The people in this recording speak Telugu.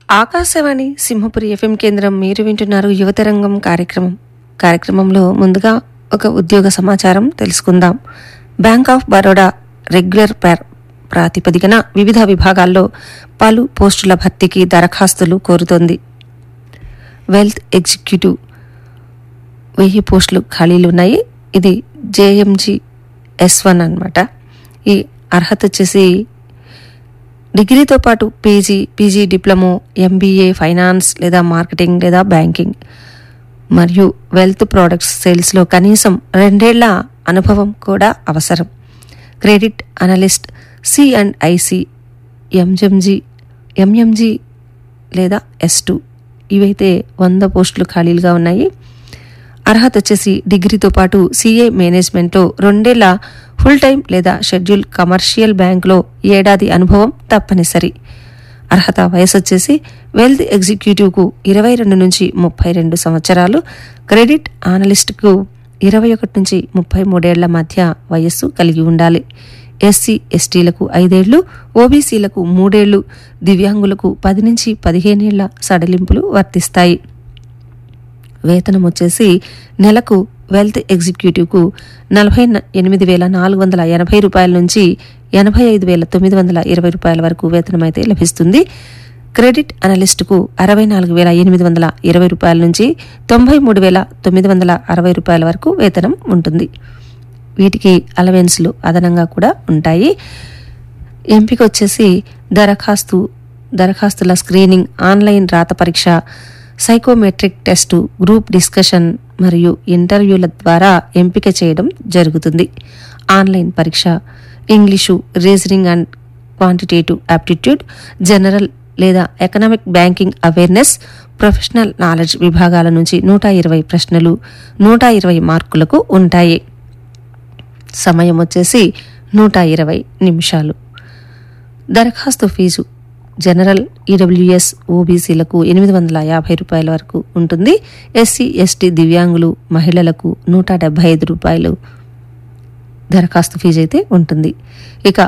ఆకాశవాణి సింహపురి ఎఫ్ఎం కేంద్రం మీరు వింటున్నారు యువతరంగం కార్యక్రమం కార్యక్రమంలో ముందుగా ఒక ఉద్యోగ సమాచారం తెలుసుకుందాం బ్యాంక్ ఆఫ్ బరోడా రెగ్యులర్ ప్రా- ప్రాతిపదికన వివిధ విభాగాల్లో పలు పోస్టుల భర్తీకి దరఖాస్తులు కోరుతోంది వెల్త్ ఎగ్జిక్యూటివ్ వెయ్యి పోస్టులు ఖాళీలు ఉన్నాయి ఇది జేఎంజీ ఎస్ వన్ అనమాట ఈ అర్హత వచ్చేసి డిగ్రీతో పాటు PG PG diploma MBA finance లేదా మార్కెటింగ్ లేదా బ్యాంకింగ్ మరియు వెల్త్ ప్రోడక్ట్స్ సేల్స్లో కనీసం రెండేళ్ల అనుభవం కూడా అవసరం credit analyst C and IC ఎంజంజీ ఎంఎంజీ లేదా ఎస్ టూ ఇవైతే వంద పోస్టులు ఖాళీలుగా ఉన్నాయి అర్హత వచ్చేసి డిగ్రీతో పాటు సీఏ మేనేజ్మెంట్లో రెండేళ్ల ఫుల్ టైం లేదా షెడ్యూల్ కమర్షియల్ బ్యాంక్లో ఏడాది అనుభవం తప్పనిసరి అర్హత వయసు వచ్చేసి వెల్త్ ఎగ్జిక్యూటివ్కు ఇరవై రెండు నుంచి ముప్పై రెండు సంవత్సరాలు క్రెడిట్ ఆనలిస్ట్కు ఇరవై ఒకటి నుంచి ముప్పై మూడేళ్ల మధ్య వయస్సు కలిగి ఉండాలి ఎస్సీ ఎస్టీలకు ఐదేళ్లు ఓబీసీలకు మూడేళ్లు దివ్యాంగులకు పది నుంచి పదిహేనేళ్ల సడలింపులు వర్తిస్తాయి వేతనం వచ్చేసి నెలకు వెల్త్ ఎగ్జిక్యూటివ్కు నలభై న- ఎనిమిది వేల నాలుగు వందల ఎనభై రూపాయల నుంచి ఎనభై ఐదు వేల తొమ్మిది వందల ఇరవై రూపాయల వరకు వేతనం అయితే లభిస్తుంది క్రెడిట్ అనలిస్టుకు అరవై నాలుగు వేల ఎనిమిది వందల ఇరవై రూపాయల నుంచి తొంభై మూడు వేల తొమ్మిది వందల అరవై రూపాయల వరకు వేతనం ఉంటుంది వీటికి అలవెన్స్లు అదనంగా కూడా ఉంటాయి ఎంపిక వచ్చేసి దరఖాస్తు దరఖాస్తుల స్క్రీనింగ్ ఆన్లైన్ రాత పరీక్ష సైకోమెట్రిక్ టెస్టు గ్రూప్ డిస్కషన్ మరియు ఇంటర్వ్యూల ద్వారా ఎంపిక చేయడం జరుగుతుంది ఆన్లైన్ పరీక్ష English reasoning and quantitative aptitude general లేదా economic banking awareness professional knowledge విభాగాల నుంచి నూట ఇరవై ప్రశ్నలు నూట ఇరవై మార్కులకు ఉంటాయి సమయం వచ్చేసి నూట ఇరవై నిమిషాలు దరఖాస్తు ఫీజు జనరల్ ఈడబ్ల్యూఎస్ ఓబీసీలకు ఎనిమిది వందల యాభై రూపాయల వరకు ఉంటుంది ఎస్సీ ఎస్టీ దివ్యాంగులు మహిళలకు నూట డెబ్బై ఐదు రూపాయలు దరఖాస్తు ఫీజు అయితే ఉంటుంది ఇక